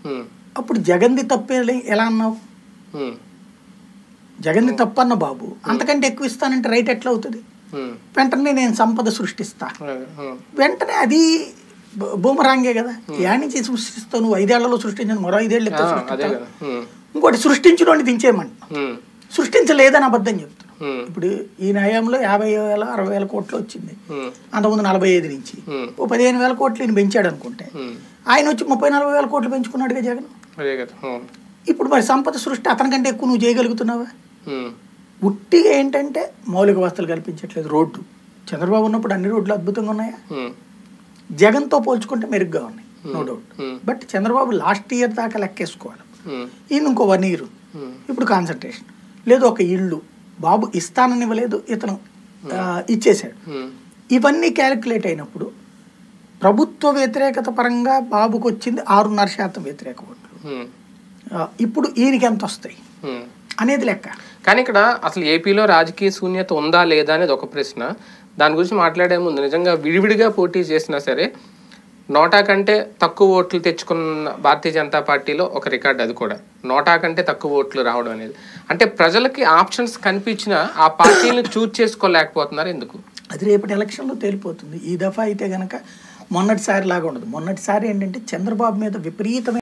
ఉమ్, అప్పుడు జగన్ది తప్పే ఎలా అన్నావు ఉమ్, జగన్ది తప్పన్న బాబు అంతకంటే ఎక్కువ ఇస్తానంటే రైట్ ఎట్లా అవుతుంది ఉమ్, వెంటనే నేను సంపద సృష్టిస్తా అలాగే, ఉమ్, వెంటనే అది బ- బూమరాంగే కదా యాడ్ నుంచి సృష్టిస్తావు నువ్వు ఐదేళ్లలో సృష్టించిన మరో ఐదేళ్ళు ఆ, ఎత్తే అదే సృష్టిస్తావు కదా ఉమ్, ఇంకోటి సృష్టించడం దించేయమంట ఉమ్, సృష్టించలేదని అబద్ధం చెప్తాను ఉమ్, ఇప్పుడు ఈ న్యాయంలో యాభై వేల అరవై వేల కోట్లు వచ్చింది ఉమ్, అంతకుముందు నలభై ఐదు నుంచి ఉమ్, ఓ పదిహేను వేల కోట్లు ఈయన పెంచాడు అనుకుంటే ఉమ్, ఆయన వచ్చి ముప్పై నలభై వేల కోట్లు పెంచుకున్నాడుగా జగన్ అదే కదా ఉమ్, ఇప్పుడు మరి సంపద సృష్టి అతనికంటే ఎక్కువ నువ్వు చేయగలుగుతున్నావా ఉమ్, ఉట్టిగా ఏంటంటే మౌలిక వసతులు కల్పించట్లేదు రోడ్డు చంద్రబాబు ఉన్నప్పుడు అన్ని రోడ్లు అద్భుతంగా ఉన్నాయా ఉమ్, జగన్తో పోల్చుకుంటే మెరుగ్గా ఉన్నాయి no doubt Hmm. But Chandrababu last year దాకా లెక్కేసుకోవాలి ఉమ్, ఈయన ఇంకో వన్ ఇయర్ ఉమ్, ఇప్పుడు కాన్సన్ట్రేషన్ లేదు ఒక ఇల్లు బాబు ఇస్తానని ఇవ్వలేదు ఇతను ఆ, ఇచ్చేశాడు ఉమ్, ఇవన్నీ క్యాలిక్యులేట్ అయినప్పుడు ప్రభుత్వ వ్యతిరేకత పరంగా బాబుకు వచ్చింది ఆరున్నర శాతం వ్యతిరేక ఓట్లు ఉమ్, ఆ, ఇప్పుడు ఈయనకి ఎంత వస్తాయి ఉమ్. అనేది లెక్క కానీ ఇక్కడ అసలు ఏపీలో రాజకీయ శూన్యత ఉందా లేదా అనేది ఒక ప్రశ్న దాని గురించి మాట్లాడే ముందు నిజంగా విడివిడిగా పోటీ చేసినా సరే నోటా కంటే తక్కువ ఓట్లు తెచ్చుకున్న భారతీయ జనతా పార్టీలో ఒక రికార్డ్ అది కూడా నోటా కంటే తక్కువ ఓట్లు రావడం అనేది అంటే ప్రజలకి ఆప్షన్స్ కనిపించినా ఆ పార్టీని చూజ్ చేసుకోలేకపోతున్నారు ఎందుకు అది రేపటి ఎలక్షన్లో తేలిపోతుంది ఈ దఫా అయితే గనక మొన్నటిసారి లాగా ఉండదు మొన్నటిసారి ఏంటంటే చంద్రబాబు మీద విపరీతమైన